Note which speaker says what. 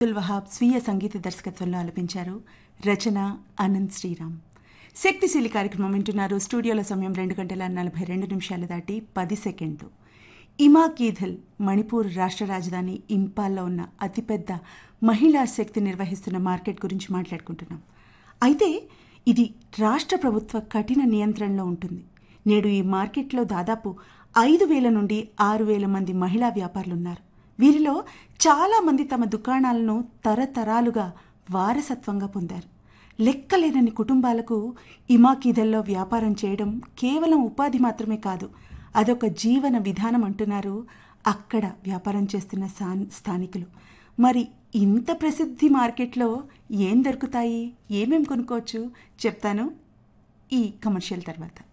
Speaker 1: అబ్దుల్ వహాబ్ స్వీయ సంగీత దర్శకత్వంలో ఆలపించారు రచన అనంత్ శ్రీరామ్ శక్తిశీలి కార్యక్రమం వింటున్నారు స్టూడియోలో సమయం రెండు గంటల నలభై రెండు నిమిషాలు దాటి పది సెకండ్లు ఇమా కీధల్ మణిపూర్ రాష్ట్ర రాజధాని ఇంపాల్లో ఉన్న అతిపెద్ద మహిళా శక్తి నిర్వహిస్తున్న మార్కెట్ గురించి మాట్లాడుకుంటున్నాం అయితే ఇది రాష్ట్ర ప్రభుత్వ కఠిన నియంత్రణలో ఉంటుంది నేడు ఈ మార్కెట్లో దాదాపు ఐదు వేల నుండి ఆరు వేల మంది మహిళా వ్యాపారులు ఉన్నారు వీరిలో చాలామంది తమ దుకాణాలను తరతరాలుగా వారసత్వంగా పొందారు లెక్కలేనన్ని కుటుంబాలకు ఇమాకీదల్లో వ్యాపారం చేయడం కేవలం ఉపాధి మాత్రమే కాదు అదొక జీవన విధానం అంటున్నారు అక్కడ వ్యాపారం చేస్తున్న సా- స్థానికులు మరి ఇంత ప్రసిద్ధి మార్కెట్లో ఏం దొరుకుతాయి ఏమేం కొనుక్కోవచ్చు చెప్తాను ఈ కమర్షియల్ తర్వాత